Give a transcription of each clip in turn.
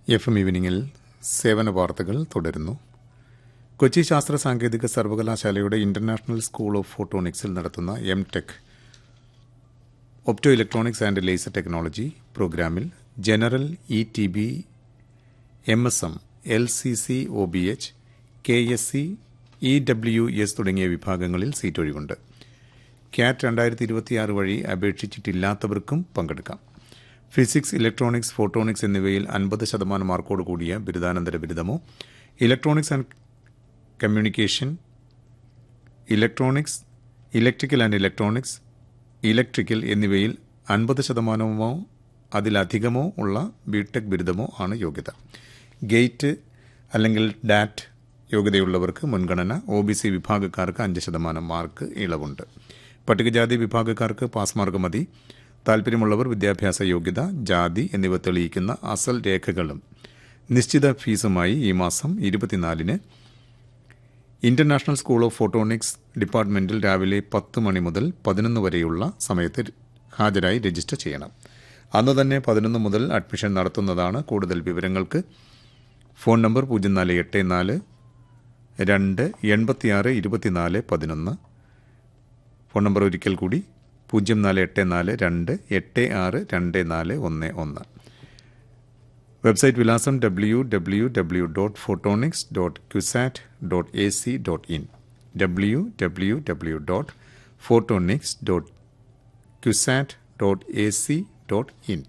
F M ഈവനിങ്ങിൽ സേവന വാർത്തകൾ തുടരുന്നു കൊച്ചി ശാസ്ത്ര സാങ്കേതിക സർവകലാശാലയുടെ ഇന്റർനാഷണൽ സ്കൂൾ ഓഫ് ഫോട്ടോണിക്സിൽ നടത്തുന്ന M tech opto electronics and laser technology പ്രോഗ്രാമിൽ general E T B M S M L C C O B H K S C E W S തുടങ്ങിയ വിഭാഗങ്ങളിൽ സീറ്റ് ഒഴിവുണ്ട് ക്യാറ്റ് രണ്ടായിരത്തി ഇരുപത്തിയാറ് വഴി അപേക്ഷിച്ചിട്ടില്ലാത്തവർക്കും പങ്കെടുക്കാം ഫിസിക്സ് ഇലക്ട്രോണിക്സ് ഫോട്ടോണിക്സ് എന്നിവയിൽ അൻപത് ശതമാനം മാർക്കോട് കൂടിയ ബിരുദാനന്തര ബിരുദമോ electronics and communication electronics electrical and electronics electrical എന്നിവയിൽ അൻപത് ശതമാനമോ അതിലധികമോ ഉള്ള ബിടെക് ബിരുദമോ ആണ് യോഗ്യത ഗേറ്റ് അല്ലെങ്കിൽ ഡാറ്റ് യോഗ്യതയുള്ളവർക്ക് മുൻഗണന ഒ ബി സി വിഭാഗക്കാർക്ക് അഞ്ച് ശതമാനം മാർക്ക് ഇളവുണ്ട് പട്ടികജാതി വിഭാഗക്കാർക്ക് പാസ് മാർക്ക് മതി താൽപ്പര്യമുള്ളവർ വിദ്യാഭ്യാസ യോഗ്യത ജാതി എന്നിവ തെളിയിക്കുന്ന അസൽ രേഖകളും നിശ്ചിത ഫീസുമായി ഈ മാസം ഇരുപത്തിനാലിന് ഇന്റർനാഷണൽ സ്കൂൾ ഓഫ് ഫോട്ടോണിക്സ് ഡിപ്പാർട്ട്മെന്റിൽ രാവിലെ പത്ത് മണി മുതൽ പതിനൊന്ന് വരെയുള്ള സമയത്ത് ഹാജരായി രജിസ്റ്റർ ചെയ്യണം അന്ന് തന്നെ പതിനൊന്ന് മുതൽ അഡ്മിഷൻ നടത്തുന്നതാണ് കൂടുതൽ വിവരങ്ങൾക്ക് ഫോൺ നമ്പർ പൂജ്യം നാല് എട്ട് നാല് രണ്ട് എൺപത്തിയാറ് ഇരുപത്തിനാല് പതിനൊന്ന് ഫോൺ നമ്പർ ഒരിക്കൽ കൂടി പൂജ്യം നാല് എട്ട് നാല് രണ്ട് എട്ട് ആറ് രണ്ട് നാല് ഒന്ന് ഒന്ന് വെബ്സൈറ്റ് വിലാസം W W W dot photonics dot CUSAT dot A C dot in W W W dot photonics dot CUSAT dot A C dot in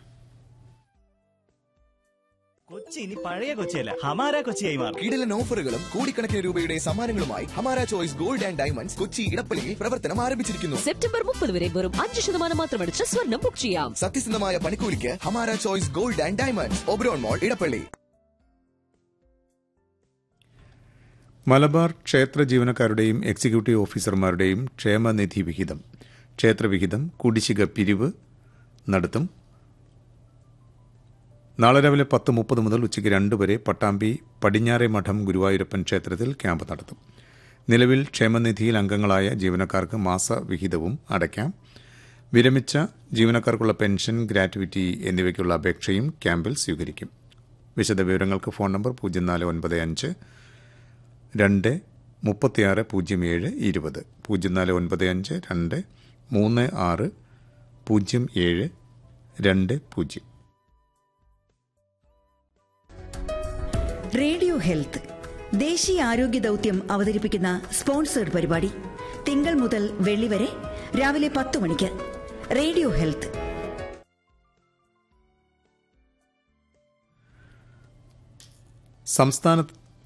Kochi ഇനി പഴയ കൊച്ചിയല്ല ഹമാര കൊച്ചിയായി മാറും കിടിലൻ ഓഫറുകളും കോടിക്കണക്കിന് രൂപയുടെ സമ്മാനങ്ങളുമായി Hamara choice gold and diamonds Kochi ഇടപ്പള്ളിയിൽ പ്രവർത്തനം ആരംഭിച്ചിരിക്കുന്നു സെപ്റ്റംബർ മുപ്പത് വരെ വെറും അഞ്ച് ശതമാനം മാത്രമടിച്ച് സ്വർണം ബുക്ക് ചെയ്യാം സത്യസന്ധമായ പണിക്കൂലിക്ക് Hamara choice gold and diamonds Oberon mall Edappally Malabar ക്ഷേത്ര ജീവനക്കാരുടെയും എക്സിക്യൂട്ടീവ് ഓഫീസർമാരുടെയും ക്ഷേമനിധി വിഹിതം ക്ഷേത്രവിഹിതം കുടിശ്ശിക പിരിവ് നടത്തും നാളെ രാവിലെ പത്ത് മുപ്പത് മുതൽ ഉച്ചയ്ക്ക് രണ്ട് വരെ പട്ടാമ്പി പടിഞ്ഞാറെ മഠം ഗുരുവായൂരപ്പൻ ക്ഷേത്രത്തിൽ ക്യാമ്പ് നടത്തും നിലവിൽ ക്ഷേമനിധിയിൽ അംഗങ്ങളായ ജീവനക്കാർക്ക് മാസവിഹിതവും അടയ്ക്കാം വിരമിച്ച ജീവനക്കാർക്കുള്ള പെൻഷൻ ഗ്രാറ്റുവിറ്റി എന്നിവയ്ക്കുള്ള അപേക്ഷയും ക്യാമ്പിൽ സ്വീകരിക്കും വിശദവിവരങ്ങൾക്ക് ഫോൺ നമ്പർ പൂജ്യം നാല് ഒൻപത് അഞ്ച് രണ്ട് മുപ്പത്തിയാറ് പൂജ്യം ഏഴ് ഇരുപത് പൂജ്യം നാല് ഒൻപത് അഞ്ച് രണ്ട് മൂന്ന് ആറ് പൂജ്യം ഏഴ് രണ്ട് പൂജ്യം റേഡിയോ ഹെൽത്ത് ദേശീയ ആരോഗ്യ ദൗത്യം അവതരിപ്പിക്കുന്ന സ്പോൺസേഡ് പരിപാടി തിങ്കൾ മുതൽ വെള്ളി വരെ രാവിലെ പത്ത് മണിക്ക് റേഡിയോ ഹെൽത്ത് സംസ്ഥാന